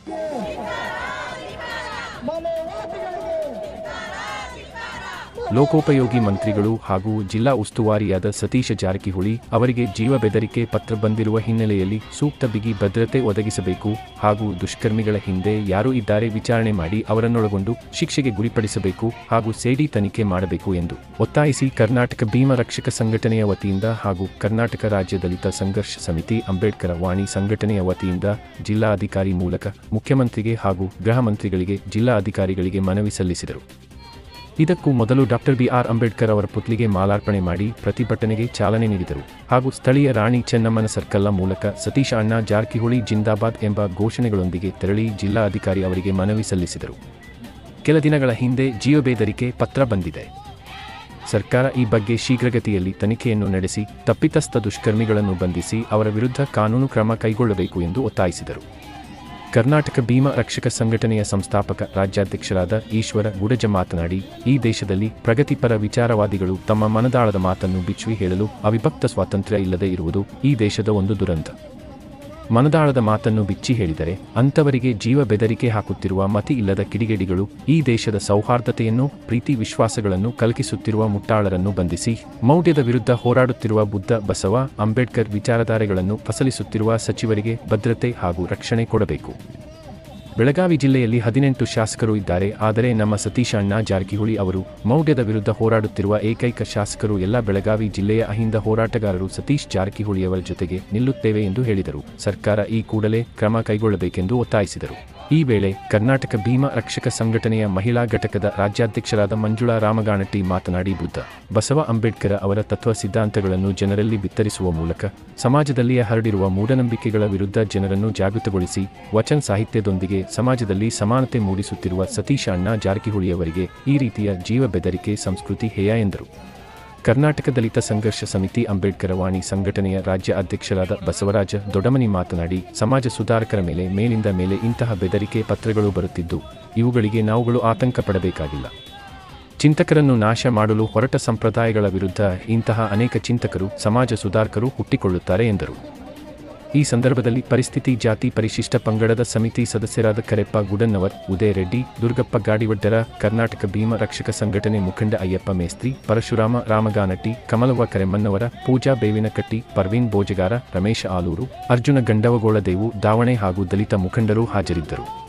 ಲೋಕೋಪಯೋಗಿ ಮಂತ್ರಿಗಳು ಹಾಗೂ ಜಿಲ್ಲಾ ಉಸ್ತುವಾರಿಯಾದ ಸತೀಶ ಜಾರಕಿಹೊಳಿ ಅವರಿಗೆ ಜೀವ ಬೆದರಿಕೆ ಪತ್ರ ಬಂದಿರುವ ಹಿನ್ನೆಲೆಯಲ್ಲಿ ಸೂಕ್ತ ಬಿಗಿ ಭದ್ರತೆ ಒದಗಿಸಬೇಕು ಹಾಗೂ ದುಷ್ಕರ್ಮಿಗಳ ಹಿಂದೆ ಯಾರು ಇದ್ದಾರೆ ವಿಚಾರಣೆ ಮಾಡಿ ಅವರನ್ನೊಳಗೊಂಡು ಶಿಕ್ಷೆಗೆ ಗುರಿಪಡಿಸಬೇಕು ಹಾಗೂ ಸೇಡಿ ತನಿಖೆ ಮಾಡಬೇಕು ಎಂದು ಒತ್ತಾಯಿಸಿ ಕರ್ನಾಟಕ ಭೀಮ ರಕ್ಷಕ ಸಂಘಟನೆಯ ವತಿಯಿಂದ ಹಾಗೂ ಕರ್ನಾಟಕ ರಾಜ್ಯ ದಲಿತ ಸಂಘರ್ಷ ಸಮಿತಿ ಅಂಬೇಡ್ಕರ ವಾಣಿ ಸಂಘಟನೆಯ ವತಿಯಿಂದ ಜಿಲ್ಲಾಧಿಕಾರಿ ಮೂಲಕ ಮುಖ್ಯಮಂತ್ರಿಗೆ ಹಾಗೂ ಗೃಹ ಮಂತ್ರಿಗಳಿಗೆ ಜಿಲ್ಲಾ ಅಧಿಕಾರಿಗಳಿಗೆ ಮನವಿ ಸಲ್ಲಿಸಿದರು ಇದಕ್ಕೂ ಮೊದಲು ಡಾಕ್ಟರ್ ಬಿ ಆರ್ ಅಂಬೇಡ್ಕರ್ ಅವರ ಪುತ್ಲಿಗೆ ಮಾಲಾರ್ಪಣೆ ಮಾಡಿ ಪ್ರತಿಭಟನೆಗೆ ಚಾಲನೆ ನೀಡಿದರು ಹಾಗೂ ಸ್ಥಳೀಯ ರಾಣಿ ಚೆನ್ನಮ್ಮನ ಸರ್ಕಲ್ನ ಮೂಲಕ ಸತೀಶ ಅಣ್ಣ ಜಾರಕಿಹೊಳಿ ಜಿಂದಾಬಾದ್ ಎಂಬ ಘೋಷಣೆಗಳೊಂದಿಗೆ ತೆರಳಿ ಜಿಲ್ಲಾ ಅಧಿಕಾರಿ ಅವರಿಗೆ ಮನವಿ ಸಲ್ಲಿಸಿದರು ಕೆಲ ದಿನಗಳ ಹಿಂದೆ ಜಿಯೋ ಬೇದರಿಕೆ ಪತ್ರ ಬಂದಿದೆ ಸರ್ಕಾರ ಈ ಬಗ್ಗೆ ಶೀಘ್ರಗತಿಯಲ್ಲಿ ತನಿಖೆಯನ್ನು ನಡೆಸಿ ತಪ್ಪಿತಸ್ಥ ದುಷ್ಕರ್ಮಿಗಳನ್ನು ಬಂಧಿಸಿ ಅವರ ವಿರುದ್ಧ ಕಾನೂನು ಕ್ರಮ ಕೈಗೊಳ್ಳಬೇಕು ಎಂದು ಒತ್ತಾಯಿಸಿದರು ಕರ್ನಾಟಕ ಭೀಮ ರಕ್ಷಕ ಸಂಘಟನೆಯ ಸಂಸ್ಥಾಪಕ ರಾಜ್ಯಾಧ್ಯಕ್ಷರಾದ ಈಶ್ವರ ಗುಡಜ ಮಾತನಾಡಿ ಈ ದೇಶದಲ್ಲಿ ಪ್ರಗತಿಪರ ವಿಚಾರವಾದಿಗಳು ತಮ್ಮ ಮನದಾಳದ ಮಾತನ್ನು ಬಿಚ್ಚಿ ಹೇಳಲು ಅವಿಭಕ್ತ ಸ್ವಾತಂತ್ರ್ಯ ಇಲ್ಲದೆ ಇರುವುದು ಈ ದೇಶದ ಒಂದು ದುರಂತ ಮನದಾಳದ ಮಾತನ್ನು ಬಿಚ್ಚಿ ಹೇಳಿದರೆ ಅಂಥವರಿಗೆ ಜೀವ ಬೆದರಿಕೆ ಹಾಕುತ್ತಿರುವ ಮತಿ ಇಲ್ಲದ ಕಿಡಿಗೇಡಿಗಳು ಈ ದೇಶದ ಸೌಹಾರ್ದತೆಯನ್ನು ಪ್ರೀತಿ ವಿಶ್ವಾಸಗಳನ್ನು ಕಲಕಿಸುತ್ತಿರುವ ಮುಟ್ಟಾಳರನ್ನು ಬಂಧಿಸಿ ಮೌಢ್ಯದ ವಿರುದ್ಧ ಹೋರಾಡುತ್ತಿರುವ ಬುದ್ಧ ಬಸವ ಅಂಬೇಡ್ಕರ್ ವಿಚಾರಧಾರೆಗಳನ್ನು ಫಸಲಿಸುತ್ತಿರುವ ಸಚಿವರಿಗೆ ಭದ್ರತೆ ಹಾಗೂ ರಕ್ಷಣೆ ಕೊಡಬೇಕು ಬೆಳಗಾವಿ ಜಿಲ್ಲೆಯಲ್ಲಿ ಹದಿನೆಂಟು ಶಾಸಕರು ಇದ್ದಾರೆ ಆದರೆ ನಮ್ಮ ಸತೀಶ ಅಣ್ಣ ಜಾರಕಿಹೊಳಿ ಅವರು ಮೌಢ್ಯದ ವಿರುದ್ಧ ಹೋರಾಡುತ್ತಿರುವ ಏಕೈಕ ಶಾಸಕರು ಎಲ್ಲ ಬೆಳಗಾವಿ ಜಿಲ್ಲೆಯ ಅಹಿಂದ ಹೋರಾಟಗಾರರು ಸತೀಶ್ ಜಾರಕಿಹೊಳಿಯವರ ಜೊತೆಗೆ ನಿಲ್ಲುತ್ತೇವೆ ಎಂದು ಹೇಳಿದರು ಸರ್ಕಾರ ಈ ಕೂಡಲೇ ಕ್ರಮ ಕೈಗೊಳ್ಳಬೇಕೆಂದು ಒತ್ತಾಯಿಸಿದರು ಈ ವೇಳೆ ಕರ್ನಾಟಕ ಭೀಮ ರಕ್ಷಕ ಸಂಘಟನೆಯ ಮಹಿಳಾ ಘಟಕದ ರಾಜ್ಯಾಧ್ಯಕ್ಷರಾದ ಮಂಜುಳಾ ರಾಮಗಾಣಟ್ಟಿ ಮಾತನಾಡಿ ಬುದ್ಧ ಬಸವ ಅಂಬೇಡ್ಕರ್ ಅವರ ತತ್ವ ಸಿದ್ಧಾಂತಗಳನ್ನು ಜನರಲ್ಲಿ ಬಿತ್ತರಿಸುವ ಮೂಲಕ ಸಮಾಜದಲ್ಲಿ ಹರಡಿರುವ ಮೂಢನಂಬಿಕೆಗಳ ವಿರುದ್ಧ ಜನರನ್ನು ಜಾಗೃತಗೊಳಿಸಿ ವಚನ ಸಾಹಿತ್ಯದೊಂದಿಗೆ ಸಮಾಜದಲ್ಲಿ ಸಮಾನತೆ ಮೂಡಿಸುತ್ತಿರುವ ಸತೀಶ ಅಣ್ಣ ಜಾರಕಿಹೊಳಿಯವರಿಗೆ ಈ ರೀತಿಯ ಜೀವ ಬೆದರಿಕೆ ಸಂಸ್ಕೃತಿ ಹೇಯ ಎಂದರು ಕರ್ನಾಟಕ ದಲಿತ ಸಂಘರ್ಷ ಸಮಿತಿ ಅಂಬೇಡ್ಕರ ವಾಣಿ ಸಂಘಟನೆಯ ರಾಜ್ಯ ಅಧ್ಯಕ್ಷರಾದ ಬಸವರಾಜ ದೊಡಮನಿ ಮಾತನಾಡಿ ಸಮಾಜ ಸುಧಾರಕರ ಮೇಲೆ ಮೇಲಿಂದ ಮೇಲೆ ಇಂತಹ ಬೆದರಿಕೆ ಪತ್ರಗಳು ಬರುತ್ತಿದ್ದು ಇವುಗಳಿಗೆ ನಾವುಗಳು ಆತಂಕ ಪಡಬೇಕಾಗಿಲ್ಲ ಚಿಂತಕರನ್ನು ನಾಶ ಮಾಡಲು ಹೊರಟ ಸಂಪ್ರದಾಯಗಳ ವಿರುದ್ಧ ಇಂತಹ ಅನೇಕ ಚಿಂತಕರು ಸಮಾಜ ಸುಧಾರಕರು ಹುಟ್ಟಿಕೊಳ್ಳುತ್ತಾರೆ ಎಂದರು ಈ ಸಂದರ್ಭದಲ್ಲಿ ಪರಿಸ್ಥಿತಿ ಜಾತಿ ಪರಿಶಿಷ್ಟ ಪಂಗಡದ ಸಮಿತಿ ಸದಸ್ಯರಾದ ಕರೆಪ್ಪ ಗುಡನ್ನವರ್ ಉದಯ ರೆಡ್ಡಿ ದುರ್ಗಪ್ಪ ಗಾಡಿವಡ್ಡರ ಕರ್ನಾಟಕ ಭೀಮ ರಕ್ಷಕ ಸಂಘಟನೆ ಮುಖಂಡ ಅಯ್ಯಪ್ಪ ಮೇಸ್ತ್ರಿ ಪರಶುರಾಮ ರಾಮಗಾನಟ್ಟಿ ಕಮಲವ್ವ ಕರೆಮ್ಮನ್ನವರ ಪೂಜಾ ಬೇವಿನಕಟ್ಟಿ ಪರ್ವೀನ್ ಬೋಜಗಾರ ರಮೇಶ ಆಲೂರು ಅರ್ಜುನ ಗಂಡವಗೋಳದೇವು ದಾವಣೆ ಹಾಗೂ ದಲಿತ ಮುಖಂಡರು ಹಾಜರಿದ್ದರು